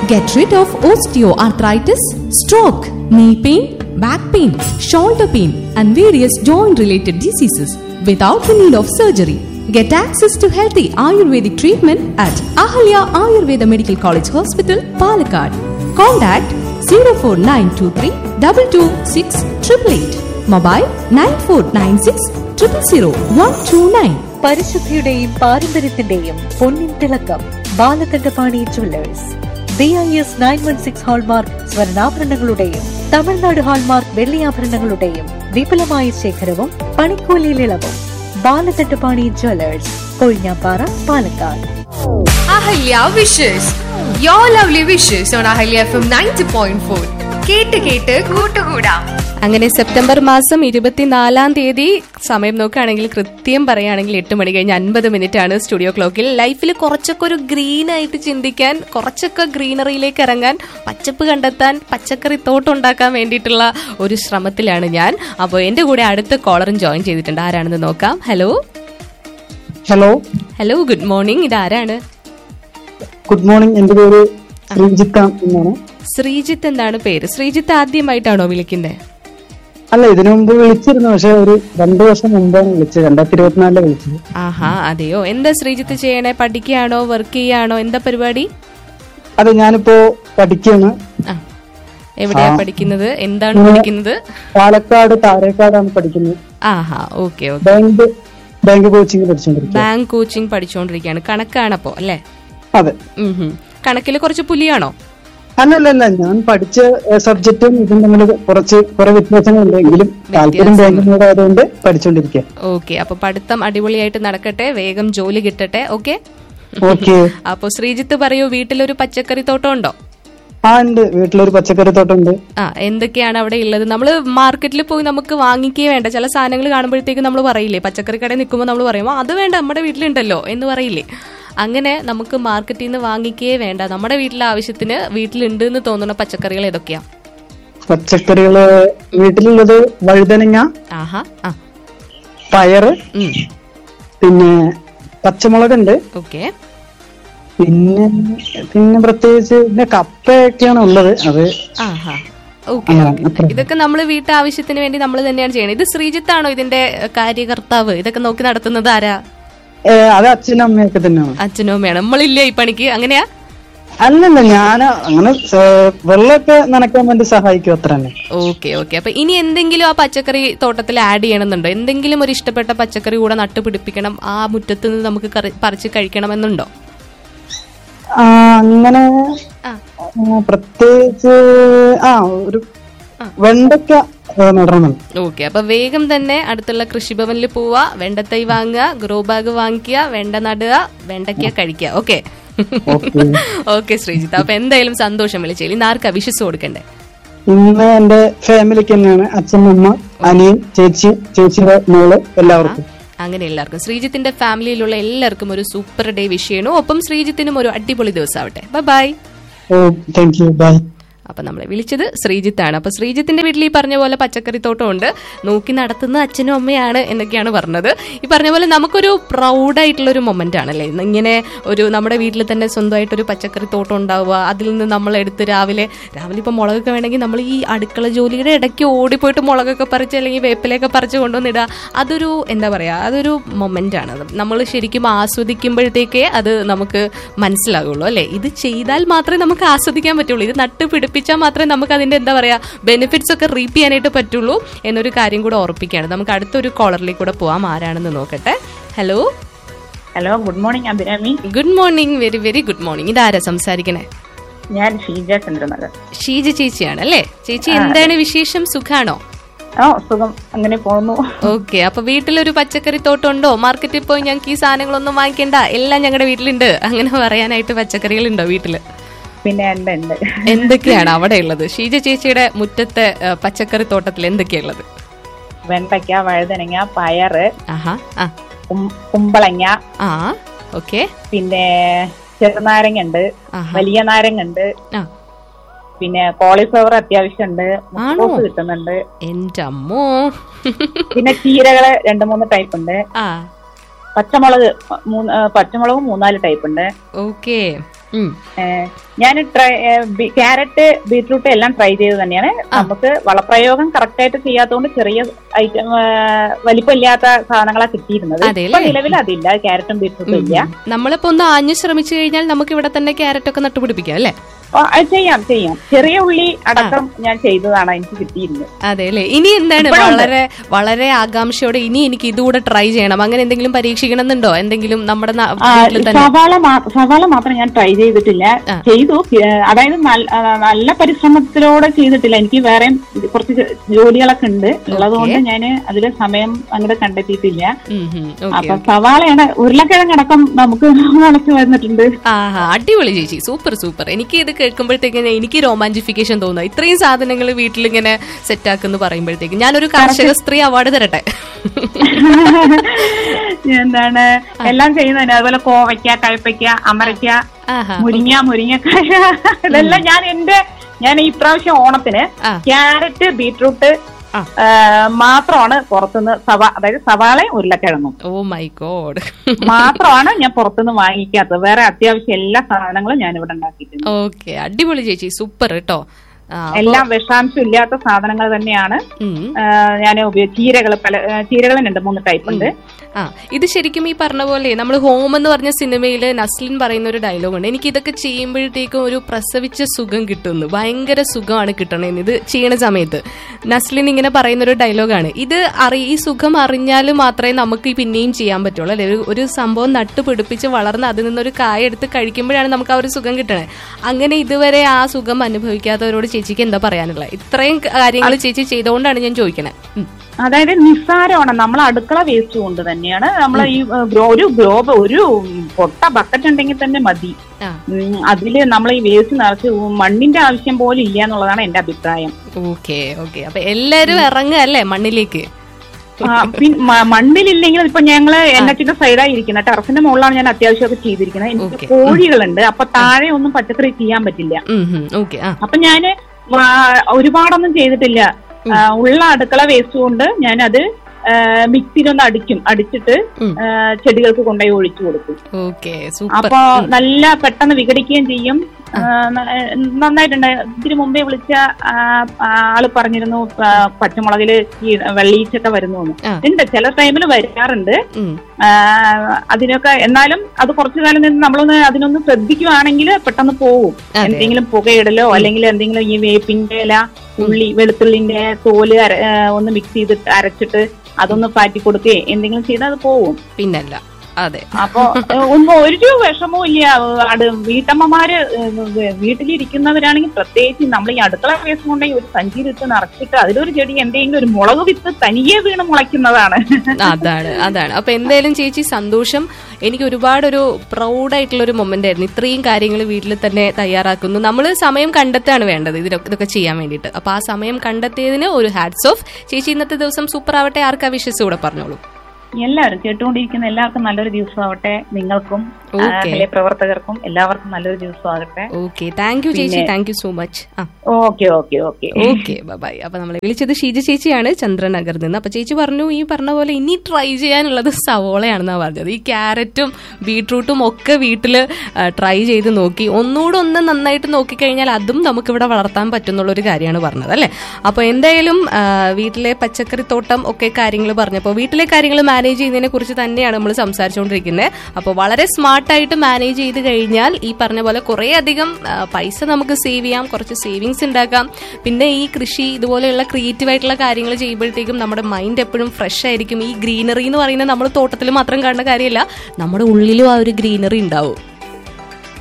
Get rid of osteoarthritis, stroke, knee pain, back pain, shoulder pain, and various joint related diseases without the need of surgery. Get access to healthy Ayurvedic treatment at Ahalya Ayurveda Medical College Hospital, Palakkad. Contact 04923 226 888. Mobile 9496 000 129. പരിശുദ്ധിയുടെയും പാരമ്പര്യത്തിന്റെയും പൊന്നിൻ തിളക്കം Balakantapani jewellers B I S nine one six hallmark സ്വർണ്ണാഭരണങ്ങളുടെയും Tamil Nadu hallmark വെള്ളിയാഭരണങ്ങളുടെയും വിപുലമായ ശേഖരവും പണിക്കൂലിയിൽ ഇളവും Balakantapani jewellers Kozhinjampara Palakkad Ahalya wishes you lovely wishes on Ahalya F M ninety point four കേട്ട് കേട്ട് കൂട്ടുകൂടാം അങ്ങനെ സെപ്റ്റംബർ മാസം ഇരുപത്തിനാലാം തീയതി സമയം നോക്കുകയാണെങ്കിൽ കൃത്യം പറയുകയാണെങ്കിൽ എട്ട് മണി കഴിഞ്ഞ് അൻപത് മിനിറ്റ് ആണ് സ്റ്റുഡിയോ ക്ലോക്കിൽ ലൈഫിൽ കുറച്ചൊക്കെ ഒരു ഗ്രീൻ ആയിട്ട് ചിന്തിക്കാൻ കുറച്ചൊക്കെ ഗ്രീനറിയിലേക്ക് ഇറങ്ങാൻ പച്ചപ്പ് കണ്ടെത്താൻ പച്ചക്കറി തോട്ടം ഉണ്ടാക്കാൻ വേണ്ടിയിട്ടുള്ള ഒരു ശ്രമത്തിലാണ് ഞാൻ അപ്പോൾ എന്റെ കൂടെ അടുത്ത കോളറും ജോയിൻ ചെയ്തിട്ടുണ്ട് ആരാണെന്ന് നോക്കാം hello hello hello good morning ഇതാരാണ് ഗുഡ് മോർണിംഗ് എന്റെ പേര് ശ്രീജിത്ത എന്നാണ് ശ്രീജിത്ത് എന്താണ് പേര് ശ്രീജിത്ത് ആദ്യമായിട്ടാണോ വിളിക്കുന്നത് അല്ല ഇതിനു മുമ്പ് വിളിച്ചിരുന്നു പക്ഷെ ഒരു രണ്ടു വർഷം മുമ്പാണ് വിളിച്ചത് രണ്ടായിരത്തി ഇരുപത്തിനാലിലെ വിളിച്ചത് ആഹാ അതെയോ എന്താ ശ്രീജിത്ത് ചെയ്യണേ പഠിക്കുകയാണോ വർക്ക് ചെയ്യാണോ എന്താ പരിപാടി അതെ ഞാനിപ്പോ പഠിക്കുകയാണ് ആ എവിടെയാ പഠിക്കുന്നത് എന്താണ് പഠിക്കുന്നത് പാലക്കാട് താരേക്കാടാണ് പഠിക്കുന്നത് ആഹാ okay okay bank bank coaching പഠിച്ചുകൊണ്ടിരിക്കുക ബാങ്ക് കോച്ചിങ് പഠിച്ചുകൊണ്ടിരിക്കുകയാണ് കണക്കാണപ്പോ അല്ലേ അതെ കണക്കിൽ കുറച്ച് പുലിയാണോ അല്ലല്ല ഞാൻ പഠിച്ച സബ്ജക്റ്റും ഇതും തമ്മിൽ കുറച്ച് കുറെ വ്യത്യാസങ്ങളുണ്ട് എങ്കിലും താല്പര്യം ബാങ്കിനോട് ആയതുകൊണ്ട് പഠിച്ചുകൊണ്ടിരിക്കുക ഓക്കെ അപ്പൊ പഠിത്തം അടിപൊളിയായിട്ട് നടക്കട്ടെ വേഗം ജോലി കിട്ടട്ടെ ഓക്കെ ഓക്കെ അപ്പൊ ശ്രീജിത്ത് പറയൂ വീട്ടിലൊരു പച്ചക്കറി തോട്ടം ഉണ്ടോ ആ ഉണ്ട് വീട്ടിലൊരു പച്ചക്കറി തോട്ടമുണ്ട് ആ എന്തൊക്കെയാണ് അവിടെ ഉള്ളത് നമ്മൾ മാർക്കറ്റിൽ പോയി നമുക്ക് വാങ്ങിക്കേ വേണ്ട ചില സാധനങ്ങൾ കാണുമ്പോഴത്തേക്ക് നമ്മൾ പറയില്ലേ പച്ചക്കറി കടയിൽ നിൽക്കുമ്പോൾ നമ്മൾ പറയും "ആ, അത് വേണ്ട നമ്മുടെ വീട്ടിലുണ്ടല്ലോ എന്ന് പറയില്ലേ അങ്ങനെ നമുക്ക് മാർക്കറ്റിൽ നിന്ന് വാങ്ങിക്കേ വേണ്ട നമ്മുടെ വീട്ടിലെ ആവശ്യത്തിന് വീട്ടിലുണ്ട് എന്ന് തോന്നുന്ന പച്ചക്കറികൾ ഏതൊക്കെയാ പച്ചക്കറികള് വീട്ടിലുള്ളത് വഴുതനങ്ങ ആഹാ ആ പയറ് ഉം പിന്നെ പച്ചമുളകുണ്ട് ഓക്കെ പിന്നെ പിന്നെ പ്രത്യേകിച്ച് പിന്നെ കപ്പയൊക്കെയാണ് ഉള്ളത് അത് ആഹാ ഓക്കെ ഇതൊക്കെ നമ്മൾ വീട്ടാവശ്യത്തിന് വേണ്ടി നമ്മൾ തന്നെയാണ് ചെയ്യണത് ഇത് ശ്രീജിത്താണോ ഇതിന്റെ കാര്യകർത്താവ് ഇതൊക്കെ നോക്കി നടത്തുന്നത് ആരാ ഏ, അത് അച്ഛനും അമ്മയൊക്കെ തന്നെയാണ് അച്ഛനും അമ്മയാണ് നമ്മളില്ലേ ഈ പണിക്ക് അങ്ങനെയാ അല്ലല്ല ഞാൻ അങ്ങനെ ഏ, വെള്ളമൊക്കെ നനക്കാൻ വേണ്ടി സഹായിക്കും അത്ര തന്നെ ഓക്കെ ഓക്കെ അപ്പൊ ഇനി എന്തെങ്കിലും ആ പച്ചക്കറി തോട്ടത്തിൽ ആഡ് ചെയ്യണമെന്നുണ്ടോ എന്തെങ്കിലും ഒരു ഇഷ്ടപ്പെട്ട പച്ചക്കറി കൂടെ നട്ടുപിടിപ്പിക്കണം ആ മുറ്റത്ത് നിന്ന് നമുക്ക് കറി- പറിച്ച് കഴിക്കണമെന്നുണ്ടോ ആ, അങ്ങനെ ആ. ആ, പ്രത്യേകിച്ച് ആ ഒരു വെണ്ടയ്ക്ക ഏ, നടണമെന്നുണ്ട് ഓക്കെ അപ്പൊ വേഗം തന്നെ അടുത്തുള്ള കൃഷിഭവനിൽ പോവുക വെണ്ടത്തൈ വാങ്ങുക ഗ്രോ ബാഗ് വാങ്ങിക്കുക വെണ്ട നടുക വെണ്ടയ്ക്ക കഴിക്കുക ഓക്കെ ഓക്കെ ശ്രീജിത്ത് അപ്പൊ എന്തായാലും സന്തോഷം വിളിച്ചേലി ഇന്ന് ആർക്കാ വിശ്വസ് കൊടുക്കണ്ടേ ഇന്ന് എന്റെ ഫാമിലിക്ക് തന്നെയാണ് അച്ഛൻ അമ്മ അനിയൻ ചേച്ചി ചേച്ചിയുടെ മോള് എല്ലാവർക്കും അങ്ങനെ എല്ലാവർക്കും ശ്രീജിത്തിന്റെ ഫാമിലിയിലുള്ള എല്ലാവർക്കും ഒരു സൂപ്പർ ഡേ വിഷ് ചെയ്യണു ഒപ്പം ശ്രീജിത്തിനും ഒരു അടിപൊളി ദിവസമാവട്ടെ ബൈ ബൈ ഓ താങ്ക് യു ബൈ അപ്പൊ നമ്മളെ വിളിച്ചത് ശ്രീജിത്താണ് അപ്പൊ ശ്രീജിത്തിന്റെ വീട്ടിൽ ഈ പറഞ്ഞ പോലെ പച്ചക്കറി തോട്ടമുണ്ട് നോക്കി നടത്തുന്ന അച്ഛനും അമ്മയാണ് എന്നൊക്കെയാണ് പറഞ്ഞത് ഈ പറഞ്ഞ പോലെ നമുക്കൊരു പ്രൗഡായിട്ടുള്ള ഒരു മൊമെന്റ് ആണല്ലേ ഇന്ന് ഇങ്ങനെ ഒരു നമ്മുടെ വീട്ടിൽ തന്നെ സ്വന്തമായിട്ടൊരു പച്ചക്കറി തോട്ടം ഉണ്ടാവുക അതിൽ നിന്ന് നമ്മൾ എടുത്ത് രാവിലെ രാവിലെ ഇപ്പൊ മുളകൊക്കെ വേണമെങ്കിൽ നമ്മൾ ഈ അടുക്കള ജോലിയുടെ ഇടയ്ക്ക് ഓടിപ്പോയിട്ട് മുളകൊക്കെ പറിച്ച് അല്ലെങ്കിൽ വേപ്പിലൊക്കെ പറിച്ച് കൊണ്ടുവന്നിടുക അതൊരു എന്താ പറയാ അതൊരു മൊമെന്റ് ആണ് നമ്മൾ ശരിക്കും ആസ്വദിക്കുമ്പോഴത്തേക്കേ അത് നമുക്ക് മനസ്സിലാകുള്ളൂ അല്ലെ ഇത് ചെയ്താൽ മാത്രമേ നമുക്ക് ആസ്വദിക്കാൻ പറ്റുള്ളൂ ഇത് നട്ട് പിടിപ്പിച്ചാൽ മാത്രമേ നമുക്ക് അതിന്റെ എന്താ പറയാ ബെനിഫിറ്റ്സ് ഒക്കെ റീപ്പ് ചെയ്യാനായിട്ട് പറ്റുള്ളൂ എന്നൊരു കാര്യം കൂടെ ഓർപ്പിക്കുകയാണ് നമുക്ക് അടുത്തൊരു കോളറിലേക്ക് കൂടെ പോവാം ആരാണെന്ന് നോക്കട്ടെ hello hello good morning Abhirami good morning very very good morning ഇതാരാ സംസാരിക്കണേ ഞാൻ ഷീജ ചന്ദ്രനഗർ ഷീജ ചേച്ചിയാണ് അല്ലേ ചേച്ചി എന്താണ് വിശേഷം സുഖാണോ ഓ സുഖം അങ്ങനെ പോകുന്നു ഓക്കെ അപ്പൊ വീട്ടിലൊരു പച്ചക്കറി തോട്ടം ഉണ്ടോ മാർക്കറ്റിൽ പോയി ഞങ്ങൾക്ക് ഈ സാധനങ്ങളൊന്നും വാങ്ങിക്കണ്ട എല്ലാം ഞങ്ങളുടെ വീട്ടിലുണ്ട് അങ്ങനെ പറയാനായിട്ട് പച്ചക്കറികൾ ഉണ്ടോ വീട്ടില് പിന്നെ ഉണ്ട് ഉണ്ട് എന്തൊക്കെയാണ് അവിടെ ഉള്ളത് ഷീജ ചേച്ചിയുടെ മുറ്റത്തെ ഏ, പച്ചക്കറി തോട്ടത്തിൽ എന്തൊക്കെയാ ഉള്ളത് വെണ്ടയ്ക്ക വഴുതനങ്ങ പയറ് ആഹാ ആ കും- കുമ്പളങ്ങ ആ ഓക്കെ പിന്നെ ചെറുനാരങ്ങ ഉണ്ട് ആഹാ. വലിയ നാരങ്ങ ഉണ്ട് ആ പിന്നെ കോളിഫ്ലവർ അത്യാവശ്യം ഉണ്ട് ആണോ? മുട്ടക്കോസ് കിട്ടുന്നുണ്ട് എന്റെ അമ്മോ പിന്നെ ചീരകള് രണ്ട് മൂന്ന് ടൈപ്പ് ഉണ്ട് ആ പച്ചമുളക് മൂന്ന് ആ, പച്ചമുളകും മൂന്നാല് ടൈപ്പ് ഉണ്ട് ഓക്കെ ഉം. ഞാൻ ട്രൈ ക്യാരറ്റ് ബീറ്റ്റൂട്ട് എല്ലാം ട്രൈ ചെയ്ത് തന്നെയാണ് നമുക്ക് വളപ്രയോഗം കറക്റ്റ് ആയിട്ട് ചെയ്യാത്തതുകൊണ്ട് ചെറിയ ഐറ്റം വലിപ്പമില്ലാത്ത സാധനങ്ങളാ കിട്ടിയിരുന്നത് അതെല്ലേ? ഇപ്പൊ നിലവിൽ അതില്ല ക്യാരറ്റും ബീറ്റ്റൂട്ടും ഇല്ല നമ്മളിപ്പോ ഒന്ന് ആഞ്ഞു ശ്രമിച്ചു കഴിഞ്ഞാൽ നമുക്ക് ഇവിടെ തന്നെ ക്യാരറ്റ് ഒക്കെ നട്ടുപിടിപ്പിക്കാം അല്ലേ ആ, അത് ചെയ്യാം ചെയ്യാം ചെറിയ ഉള്ളി അടക്കം ഞാൻ ചെയ്തതാണ് എനിക്ക് കിട്ടിയിരുന്നത് അതെ അല്ലേ ഇനി എന്താണ് വളരെ വളരെ ആകാംക്ഷയോടെ ഇനി എനിക്ക് ഇതുകൂടെ ട്രൈ ചെയ്യണം അങ്ങനെ എന്തെങ്കിലും പരീക്ഷിക്കണം എന്നുണ്ടോ എന്തെങ്കിലും നമ്മുടെ നാ- ആ, വീട്ടിൽ തന്നെ സവാള മാ- സവാള മാത്രം ഞാൻ ട്രൈ ചെയ്തിട്ടില്ല ആ. ചെയ്തു ഏ, അതായത് നല്ല ആ, നല്ല പരിശ്രമത്തിലൂടെ ചെയ്തിട്ടില്ല എനിക്ക് വേറെ കുറച്ച് ജ- ജോലികളൊക്കെ ഉണ്ട് ഉള്ളതുകൊണ്ട് ഞാൻ അതില് സമയം അങ്ങോട്ട് കണ്ടെത്തിയിട്ടില്ല ഉം, ഉം, ഓക്കേ, അപ്പൊ ഓക്കേ. സവാളയാണ് ഉരുളക്കിഴങ്ങടക്കം നമുക്ക് മുളച്ചു വന്നിട്ടുണ്ട് ആഹാ അടിപൊളി ചേച്ചി സൂപ്പർ സൂപ്പർ എനിക്ക് ഇത് കേൾക്കുമ്പോഴത്തേക്കും എനിക്ക് റോമാഞ്ചിഫിക്കേഷൻ തോന്നുക ഇത്രയും സാധനങ്ങൾ വീട്ടിലിങ്ങനെ സെറ്റ് ആക്കുന്നു പറയുമ്പോഴത്തേക്കും ഞാനൊരു കാർഷിക സ്ത്രീ അവാർഡ് തരട്ടെ എന്താണ് എല്ലാം ചെയ്യുന്നതിന് അതുപോലെ കോവയ്ക്ക കഴപ്പയ്ക്ക അമരയ്ക്ക ആഹാ മുരിങ്ങ മുരിങ്ങക്കായ ഇതെല്ലാം ഞാൻ എന്റെ ഞാൻ ഈ പ്രാവശ്യം ഓണത്തിന് ആ. ക്യാരറ്റ് ബീട്രൂട്ട് ആ. ആ, മാത്രമാണ് പുറത്തുനിന്ന് സവാ അതായത് സവാളയും ഉരുളക്കിഴങ്ങും ഓ മൈ ഗോഡ് മാത്രമാണ് ഞാൻ പുറത്തുനിന്ന് വാങ്ങിക്കാത്തത് വേറെ അത്യാവശ്യം എല്ലാ സാധനങ്ങളും ഞാൻ ഇവിടെ ഉണ്ടാക്കിയിട്ടുണ്ട് ഓക്കെ അടിപൊളി ചേച്ചി സൂപ്പർ കേട്ടോ ആ, അപ്പൊ- എല്ലാം വിഷാംശം ഇല്ലാത്ത സാധനങ്ങൾ തന്നെയാണ് ഉം. ഞാൻ ഉപയോഗി ചീരകൾ പല ചീരകൾ രണ്ട് മൂന്ന് ടൈപ്പ് ഉണ്ട് ആ ഇത് ശരിക്കും ഈ പറഞ്ഞ പോലെ നമ്മൾ ഹോം എന്ന് പറഞ്ഞ സിനിമയിൽ നസ്ലിൻ പറയുന്ന ഒരു ഡയലോഗ് ഉണ്ട് എനിക്ക് ഇതൊക്കെ ചെയ്യുമ്പോഴത്തേക്കും ഒരു പ്രസവിച്ച സുഖം കിട്ടുന്നു ഭയങ്കര സുഖമാണ് കിട്ടണേന്ന് ഇത് ചെയ്യണ സമയത്ത് നസ്ലിൻ ഇങ്ങനെ പറയുന്ന ഒരു ഡയലോഗാണ് ഇത് അറി ഈ സുഖം അറിഞ്ഞാൽ മാത്രമേ നമുക്ക് ഈ പിന്നെയും ചെയ്യാൻ പറ്റുള്ളൂ അല്ലെ ഒരു- ഒരു സംഭവം നട്ട് പിടിപ്പിച്ച് വളർന്ന് അതിൽ നിന്നൊരു കായ എടുത്ത് കഴിക്കുമ്പോഴാണ് നമുക്ക് ആ ഒരു സുഖം കിട്ടണേ അങ്ങനെ ഇതുവരെ ആ സുഖം അനുഭവിക്കാത്തവരോട് ചേച്ചിക്ക് എന്താ പറയാനുള്ളത് ഇത്രയും കാര്യങ്ങൾ ചേച്ചി ചെയ്തുകൊണ്ടാണ് ഞാൻ ചോദിക്കണേ ഉം. അതായത് നിസ്സാരമാണ് നമ്മൾ അടുക്കള വേസ്റ്റ് കൊണ്ട് തന്നെയാണ് നമ്മൾ ഈ ഏഹ്, ഗ്രോ- ഒരു ഗ്രോബ് ഒരു പൊട്ട ബക്കറ്റ് ഉണ്ടെങ്കിൽ തന്നെ മതി ആ ഉം, അതില് നമ്മൾ ഈ വേസ്റ്റ് നിറച്ച് മണ്ണിന്റെ ആവശ്യം പോലും ഇല്ല എന്നുള്ളതാണ് എന്റെ അഭിപ്രായം ഓക്കെ ഓക്കെ അപ്പൊ എല്ലാരും ഇറങ്ങുക അല്ലേ മണ്ണിലേക്ക് ആ, പിൻ- മ- മണ്ണിലില്ലെങ്കിൽ ഇപ്പൊ ഞങ്ങള് എൻ എച്ചിന്റെ സൈഡായി ഇരിക്കുന്ന ടെറസിന്റെ മുകളിലാണ് ഞാൻ അത്യാവശ്യമൊക്കെ ചെയ്തിരിക്കുന്നത് എനിക്ക് Okay. കോഴികളുണ്ട് അപ്പൊ താഴെ ഒന്നും പച്ചക്കറി ചെയ്യാൻ പറ്റില്ല ഓക്കെ ആ അപ്പൊ ഞാന് വാ- ഒരുപാടൊന്നും ചെയ്തിട്ടില്ല ആ, ഉള്ള അടുക്കള വേസ്റ്റ് കൊണ്ട് ഞാനത് മിക്സിയിലൊന്ന് അടിക്കും അടിച്ചിട്ട് ഉം. ആ, ചെടികൾക്ക് കൊണ്ടുപോയി ഒഴിച്ചു കൊടുക്കും ഓക്കെ സൂപ്പർ അപ്പൊ നല്ല പെട്ടെന്ന് വിഘടിക്കുകയും ചെയ്യും ആ, ന- നന്നായിട്ടുണ്ട് ഇതിന് മുമ്പേ വിളിച്ച ആ, ആ, ആള് പറഞ്ഞിരുന്നു ആ, പച്ചമുളകില് ഈ വെള്ളീച്ചൊക്കെ വരുന്നു എന്ന്. ആ. ഉണ്ട് ചില ടൈമിൽ വരാറുണ്ട് ഉം. ആ, അതിനൊക്കെ എന്നാലും അത് കുറച്ചു കാലം നിന്ന് നമ്മളൊന്ന് അതിനൊന്ന് ശ്രദ്ധിക്കുവാണെങ്കിൽ പെട്ടെന്ന് പോകും അതെ. എന്തെങ്കിലും പുകയിടലോ അല്ലെങ്കിൽ എന്തെങ്കിലും ഈ വേപ്പിന്റെ ഇല ഉള്ളി വെളുത്തുള്ളിന്റെ തോല് അര- ആ, ഒന്ന് മിക്സ് ചെയ്തിട്ട് അരച്ചിട്ട് അതൊന്ന് പാറ്റി കൊടുക്കുകയോ എന്തെങ്കിലും ചെയ്താൽ അത് പോകും പിന്നല്ല അതെ അപ്പൊ ഏഹ്, ഒന്നും ഒരു വിഷമവും ഇല്ല അത് വീട്ടമ്മമാര് ഏഹ്, വീട്ടിലിരിക്കുന്നവരാണെങ്കിൽ പ്രത്യേകിച്ച് നമ്മൾ ഈ അടുക്കള വേസ്റ്റ് കൊണ്ടെങ്കിൽ ഒരു സഞ്ചിയിലിട്ട് നിറച്ചിട്ട് അതിലൊരു ചെടി എന്തെങ്കിലും ഒരു മുളക് വിത്ത് തനിയെ വീണ് മുളയ്ക്കുന്നതാണ് അതാണ് അതാണ് അപ്പൊ എന്തായാലും ചേച്ചി സന്തോഷം എനിക്ക് ഒരുപാട് ഒരു പ്രൗഡായിട്ടുള്ള ഒരു മൊമെന്റ് ആയിരുന്നു ഇത്രയും കാര്യങ്ങൾ വീട്ടിൽ തന്നെ തയ്യാറാക്കുന്നു നമ്മൾ സമയം കണ്ടെത്താണ് വേണ്ടത് ഇതിലൊക്കെ ഇതൊക്കെ ചെയ്യാൻ വേണ്ടിയിട്ട് അപ്പൊ ആ സമയം കണ്ടെത്തിയതിന് ഒരു ഹാറ്റ്സ് ഓഫ് ചേച്ചി ഇന്നത്തെ ദിവസം സൂപ്പർ ആവട്ടെ ആർക്കാ വിശ്വസ് കൂടെ പറഞ്ഞോളൂ എല്ലാവരും കേട്ടുകൊണ്ടിരിക്കുന്ന എല്ലാവർക്കും നല്ലൊരു ദിവസമാവട്ടെ നിങ്ങൾക്കും ആ, Okay. നിലയ പ്രവർത്തകർക്കും എല്ലാവർക്കും നല്ലൊരു ദിവസമാകട്ടെ ഓക്കെ താങ്ക് യു ചേച്ചി പിന്നെ- താങ്ക് യു സോ മച്ച് ആ okay okay okay okay bye അപ്പൊ നമ്മളെ വിളിച്ചത് ഷീജ ചേച്ചിയാണ് ചന്ദ്രനഗറിൽ നിന്ന് അപ്പൊ ചേച്ചി പറഞ്ഞു ഈ പറഞ്ഞ പോലെ ഇനി ട്രൈ ചെയ്യാനുള്ളത് സവോളയാണെന്നാ പറഞ്ഞത് ഈ ക്യാരറ്റും ബീട്രൂട്ടും ഒക്കെ വീട്ടില് ട്രൈ ചെയ്ത് നോക്കി ഒന്നുകൂടെ ഒന്ന് നന്നായിട്ട് നോക്കിക്കഴിഞ്ഞാൽ അതും നമുക്കിവിടെ വളർത്താൻ പറ്റുന്നുള്ള ഒരു കാര്യമാണ് പറഞ്ഞത് അല്ലേ അപ്പൊ എന്തായാലും ആ, വീട്ടിലെ പച്ചക്കറിത്തോട്ടം ഒക്കെ കാര്യങ്ങൾ പറഞ്ഞപ്പോൾ വീട്ടിലെ കാര്യങ്ങൾ മാനേജ് ചെയ്യുന്നതിനെ കുറിച്ച് തന്നെയാണ് നമ്മൾ സംസാരിച്ചുകൊണ്ടിരിക്കുന്നത് അപ്പോൾ വളരെ സ്മാർട്ടായിട്ട് മാനേജ് ചെയ്ത് കഴിഞ്ഞാൽ ഈ പറഞ്ഞ പോലെ കുറേ അധികം ആ, പൈസ നമുക്ക് സേവ് ചെയ്യാം കുറച്ച് സേവിങ്സ് ഉണ്ടാക്കാം പിന്നെ ഈ കൃഷി ഇതുപോലെയുള്ള ക്രിയേറ്റീവ് ആയിട്ടുള്ള കാര്യങ്ങൾ ചെയ്യുമ്പോഴത്തേക്കും നമ്മുടെ മൈൻഡ് എപ്പോഴും ഫ്രഷ് ആയിരിക്കും ഈ ഗ്രീനറി എന്ന് പറയുന്നത് നമ്മൾ തോട്ടത്തിൽ മാത്രം കാണുന്ന കാര്യമല്ല നമ്മുടെ ഉള്ളിലും ആ ഒരു ഗ്രീനറി ഉണ്ടാവും